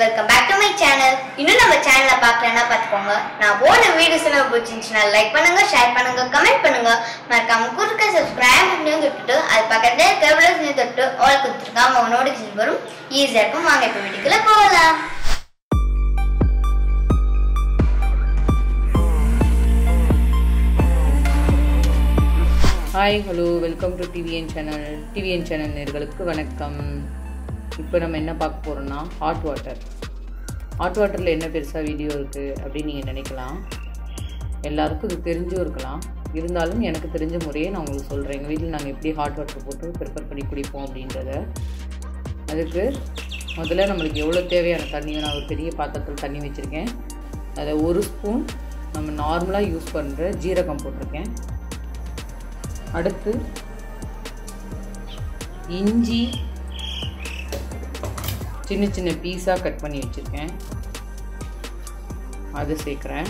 welcome back to my channel இன்னும் நம்ம சேனலை பார்க்கலன்னா பார்த்துக்கோங்க நான் போன வீடியோஸ் எல்லாம் பிடிச்சிருந்துச்சுன்னா லைக் பண்ணுங்க ஷேர் பண்ணுங்க கமெண்ட் பண்ணுங்க மறக்காம குறுக்க சப்ஸ்கிரைப் பண்ணி தொட்டுட்டு அது பக்கத்துல கேபிள்ஸ் தொட்டு ஆல் கொடுத்துருக்காம அவங்க நோட்டிஃபிகேஷன் வரும் ஈஸியாக இருக்கும் வாங்க இப்போ வீட்டுக்குள்ள போகலாம் hi hello welcome to TVN channel TVN channel நேர்களுக்கு வணக்கம் இப்போ நம்ம என்ன பார்க்க போகிறோம்னா ஹாட் வாட்டர் ஹாட் வாட்டரில் என்ன பெருசாக வீடியோ இருக்குது அப்படின்னு நீங்கள் நினைக்கலாம் எல்லாருக்கும் இது தெரிஞ்சும் இருக்கலாம் இருந்தாலும் எனக்கு தெரிஞ்ச முறையை நான் உங்களுக்கு சொல்கிறேன் எங்கள் வீட்டில் நாங்கள் எப்படி ஹாட் வாட்டர் போட்டு ப்ரிப்பேர் பண்ணி குடிப்போம் அப்படின்றத அதுக்கு முதல்ல நம்மளுக்கு எவ்வளோ தேவையான தண்ணியை நான் ஒரு பெரிய பாத்திரத்தில் தண்ணி வச்சுருக்கேன் அதில் ஒரு ஸ்பூன் நம்ம நார்மலாக யூஸ் பண்ணுற ஜீரகம் போட்டிருக்கேன் அடுத்து இஞ்சி சின்ன சின்ன பீஸாக கட் பண்ணி வச்சுருக்கேன் அது சேர்க்குறேன்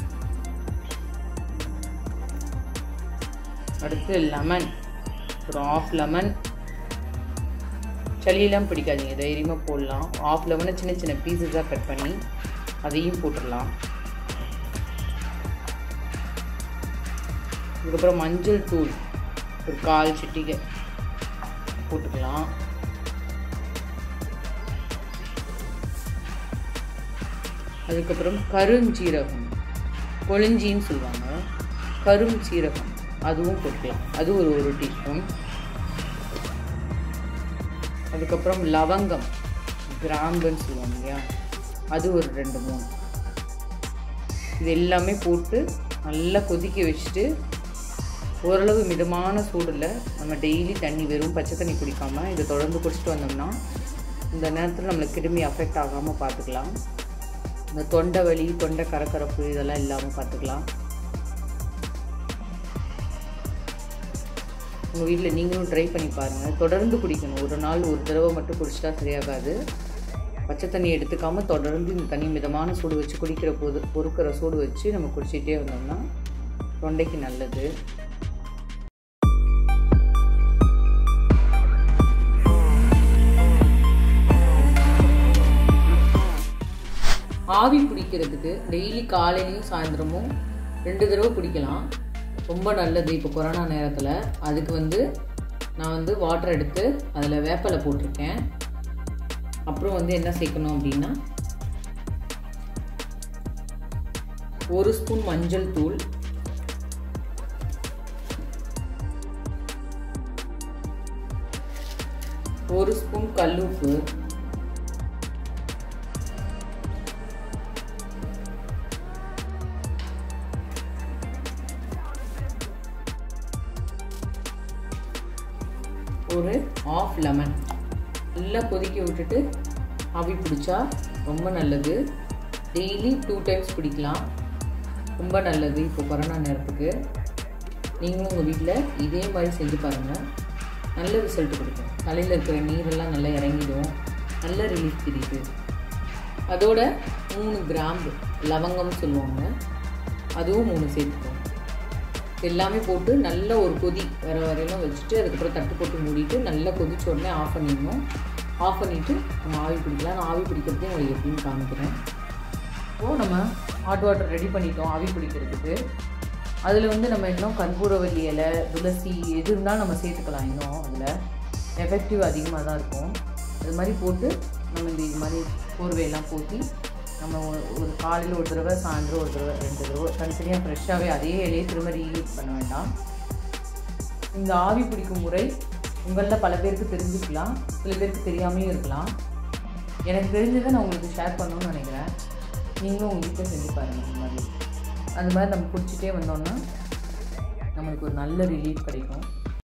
அடுத்து லெமன் ஒரு ஆஃப் லெமன் சளியெல்லாம் பிடிக்காதீங்க தைரியமாக போடலாம் ஆஃப் லெமனை சின்ன சின்ன பீசஸாக கட் பண்ணி அதையும் போட்டுடலாம் அதுக்கப்புறம் மஞ்சள் தூள் ஒரு கால் சிட்டிகை போட்டுக்கலாம் அதுக்கப்புறம் கருஞ்சீரகம் கொழிஞ்சின்னு சொல்லுவாங்க கரும் சீரகம் அதுவும் போட்டுக்கலாம் அது ஒரு ஒரு டீஸ்பூன் அதுக்கப்புறம் லவங்கம் கிராம்புன்னு சொல்லுவாங்க இல்லையா அது ஒரு ரெண்டு மூணு இது எல்லாமே போட்டு நல்லா கொதிக்க வச்சுட்டு ஓரளவு மிதமான சூடில் நம்ம டெய்லி தண்ணி வெறும் பச்சை தண்ணி குடிக்காமல் இதை தொடர்ந்து குடிச்சிட்டு வந்தோம்னா இந்த நேரத்தில் நம்மளுக்கு கிருமி அஃபெக்ட் ஆகாமல் பார்த்துக்கலாம் இந்த தொண்டை வலி தொண்டை கரக்கரப்பு இதெல்லாம் இல்லாமல் பார்த்துக்கலாம் உங்கள் வீட்டில் நீங்களும் ட்ரை பண்ணி பாருங்கள் தொடர்ந்து குடிக்கணும் ஒரு நாள் ஒரு தடவை மட்டும் குடிச்சிட்டா சரியாகாது பச்சை தண்ணி எடுத்துக்காமல் தொடர்ந்து இந்த தண்ணி மிதமான சூடு வச்சு குடிக்கிற போது பொறுக்கிற சூடு வச்சு நம்ம குடிச்சிட்டே வந்தோம்னா தொண்டைக்கு நல்லது ஆவி பிடிக்கிறதுக்கு டெய்லி காலையிலையும் சாயந்தரமும் ரெண்டு தடவை குடிக்கலாம் ரொம்ப நல்லது இப்போ கொரோனா நேரத்தில் அதுக்கு வந்து நான் வந்து வாட்டர் எடுத்து அதில் வேப்பலை போட்டிருக்கேன் அப்புறம் வந்து என்ன சேர்க்கணும் அப்படின்னா ஒரு ஸ்பூன் மஞ்சள் தூள் ஒரு ஸ்பூன் கல்லுப்பு ஒரு ஆஃப் லெமன் நல்லா கொதிக்க விட்டுட்டு ஆவி பிடிச்சா ரொம்ப நல்லது டெய்லி டூ டைம்ஸ் குடிக்கலாம் ரொம்ப நல்லது இப்போ கொரோனா நேரத்துக்கு நீங்களும் உங்கள் வீட்டில் இதே மாதிரி செஞ்சு பாருங்கள் நல்ல ரிசல்ட் கொடுக்கும் தலையில் இருக்கிற நீரெல்லாம் நல்லா இறங்கிடும் நல்ல ரிலீஃப் தெரியுது அதோட மூணு கிராம்பு லவங்கம்னு சொல்லுவாங்க அதுவும் மூணு சேர்த்துக்கோங்க எல்லாமே போட்டு நல்ல ஒரு கொதி வர வரையிலும் வச்சுட்டு அதுக்கப்புறம் தட்டு போட்டு மூடிட்டு நல்லா கொதிச்ச உடனே ஆஃப் பண்ணிடணும் ஆஃப் பண்ணிவிட்டு நம்ம ஆவி பிடிக்கலாம் நான் ஆவி பிடிக்கிறதையும் உங்களுக்கு எப்படின்னு காமிக்கிறேன் இப்போது நம்ம ஹாட் வாட்டர் ரெடி பண்ணிட்டோம் ஆவி பிடிக்கிறதுக்கு அதில் வந்து நம்ம இன்னும் கற்பூரவல்லி இலை துளசி எது இருந்தாலும் நம்ம சேர்த்துக்கலாம் இன்னும் அதில் எஃபெக்டிவ் அதிகமாக தான் இருக்கும் அது மாதிரி போட்டு நம்ம இந்த இது மாதிரி போர்வையெல்லாம் போற்றி நம்ம ஒரு- ஒரு காலையில் ஒரு தடவை சாயந்தரம் ஒரு தடவை ரெண்டு தடவை தனித்தனியாக ஃப்ரெஷ்ஷாகவே அதே இலையை திரும்ப ரீயூஸ் பண்ண வேண்டாம் இந்த ஆவி பிடிக்கும் முறை உங்களில் பல பேருக்கு தெரிஞ்சுக்கலாம் சில பேருக்கு தெரியாமையும் இருக்கலாம் எனக்கு தெரிஞ்சதை நான் உங்களுக்கு ஷேர் பண்ணணும்னு நினைக்கிறேன் நீங்களும் உங்கள் வீட்டில் செஞ்சு பாருங்கள் இந்த மாதிரி அந்த மாதிரி நம்ம குடிச்சிட்டே வந்தோம்னா நம்மளுக்கு ஒரு நல்ல ரிலீஃப் கிடைக்கும்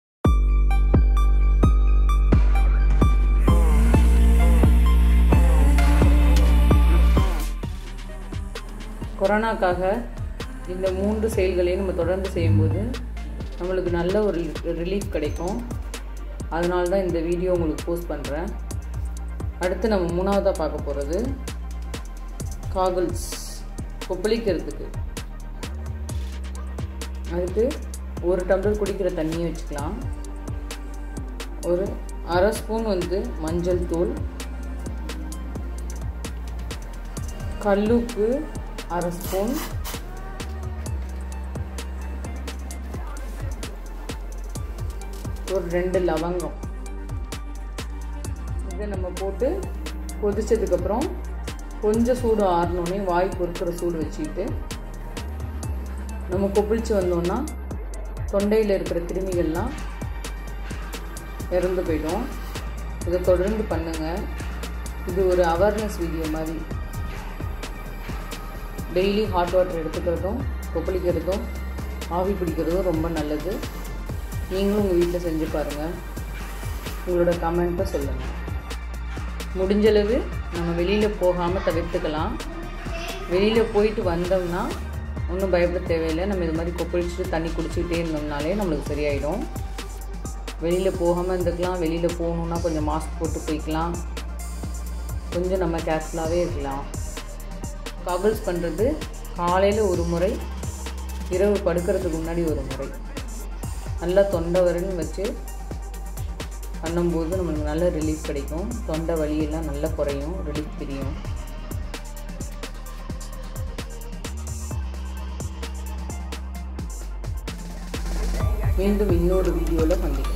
கொரோனாக்காக இந்த மூன்று செயல்களையும் நம்ம தொடர்ந்து செய்யும்போது நம்மளுக்கு நல்ல ஒரு ரிலீஃப் கிடைக்கும் அதனால தான் இந்த வீடியோ உங்களுக்கு போஸ்ட் பண்ணுறேன் அடுத்து நம்ம மூணாவதாக பார்க்க போகிறது காகல்ஸ் கொப்பளிக்கிறதுக்கு அதுக்கு ஒரு டம்ளர் குடிக்கிற தண்ணியை வச்சுக்கலாம் ஒரு அரை ஸ்பூன் வந்து மஞ்சள் தூள் கல்லுப்பு அரை ஸ்பூன் ஒரு ரெண்டு லவங்கம் இதை நம்ம போட்டு கொதிச்சதுக்கப்புறம் கொஞ்சம் சூடு ஆறினோடனே வாய் பொறுக்கிற சூடு வச்சுக்கிட்டு நம்ம கொப்பிளிச்சு வந்தோம்னா தொண்டையில் இருக்கிற கிருமிகள்லாம் இறந்து போயிடும் இதை தொடர்ந்து பண்ணுங்கள் இது ஒரு அவேர்னஸ் வீடியோ மாதிரி டெய்லி ஹாட் வாட்டர் எடுத்துக்கிறதும் கொப்பளிக்கிறதும் ஆவி பிடிக்கிறதும் ரொம்ப நல்லது நீங்களும் உங்கள் வீட்டில் செஞ்சு பாருங்கள் உங்களோட கமெண்ட்டை சொல்லுங்கள் முடிஞ்சளவு நம்ம வெளியில் போகாமல் தவிர்த்துக்கலாம் வெளியில் போயிட்டு வந்தோம்னா ஒன்றும் பயப்பட தேவையில்லை நம்ம இது மாதிரி கொப்பளிச்சுட்டு தண்ணி குடிச்சிக்கிட்டே இருந்தோம்னாலே நம்மளுக்கு சரியாயிடும் வெளியில் போகாமல் இருந்துக்கலாம் வெளியில் போகணுன்னா கொஞ்சம் மாஸ்க் போட்டு போய்க்கலாம் கொஞ்சம் நம்ம கேர்ஃபுல்லாகவே இருக்கலாம் பபிள்ஸ் பண்ணுறது காலையில் ஒரு முறை இரவு படுக்கிறதுக்கு முன்னாடி ஒரு முறை நல்லா தொண்டை வரன்னு வச்சு பண்ணும்போது நம்மளுக்கு நல்ல ரிலீஃப் கிடைக்கும் தொண்டை வலியெல்லாம் நல்லா குறையும் ரிலீஃப் தெரியும் மீண்டும் இன்னொரு வீடியோவில் சந்திக்கலாம்